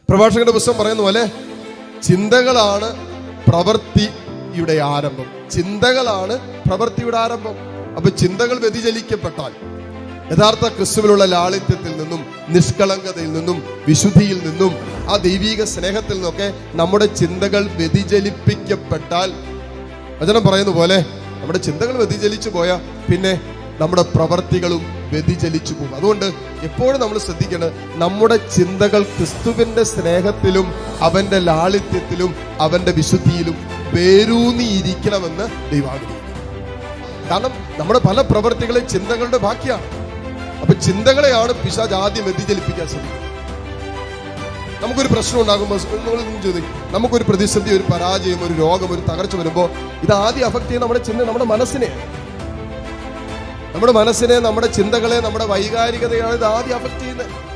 പ്രഭാഷകന്റെ പുസ്തകം പറയുന്ന പോലെ ചിന്തകളാണ് പ്രവൃത്തിയുടെ ആരംഭം ചിന്തകളാണ് പ്രവൃത്തിയുടെ ആരംഭം അപ്പൊ ചിന്തകൾ വ്യതിചലിക്കപ്പെട്ടാൽ യഥാർത്ഥ ക്രിസ്തുവിലുള്ള ലാളിത്യത്തിൽ നിന്നും നിഷ്കളങ്കതയിൽ നിന്നും വിശുദ്ധിയിൽ നിന്നും ആ ദൈവീക സ്നേഹത്തിൽ നിന്നൊക്കെ നമ്മുടെ ചിന്തകൾ വ്യതിചലിപ്പിക്കപ്പെട്ടാൽ വചനം പറയുന്ന പോലെ നമ്മുടെ ചിന്തകൾ വ്യതിചലിച്ചു പോയാൽ പിന്നെ നമ്മുടെ പ്രവർത്തികളും വ്യതിചലിച്ചു പോകും അതുകൊണ്ട് എപ്പോഴും നമ്മൾ ശ്രദ്ധിക്കേണ്ടത് നമ്മുടെ ചിന്തകൾ ക്രിസ്തുവിന്റെ സ്നേഹത്തിലും അവന്റെ ലാളിത്യത്തിലും അവന്റെ വിശുദ്ധിയിലും വേരൂന്നിയിരിക്കണമെന്ന് ദൈവം ആഗ്രഹിക്കുന്നു കാരണം നമ്മുടെ പല പ്രവർത്തികളും ചിന്തകളുടെ ബാക്കിയാണ് അപ്പൊ ചിന്തകളെയാണ് പിശാജ് ആദ്യം വ്യതിചലിപ്പിക്കാൻ ശ്രമിക്കുന്നത് നമുക്കൊരു പ്രശ്നം ഉണ്ടാകുമ്പോൾ നിങ്ങൾ ചോദിക്കും നമുക്കൊരു പ്രതിസന്ധി ഒരു പരാജയം ഒരു രോഗം ഒരു തകർച്ച വരുമ്പോൾ ഇത് ആദ്യം അഫക്ട് ചെയ്യുന്ന നമ്മുടെ ചിന്ത നമ്മുടെ മനസ്സിനെ നമ്മുടെ മനസ്സിനെ നമ്മുടെ ചിന്തകളെ നമ്മുടെ വൈകാരികതയാണ് ഇത് ആദ്യം അഫക്ട് ചെയ്യുന്നത്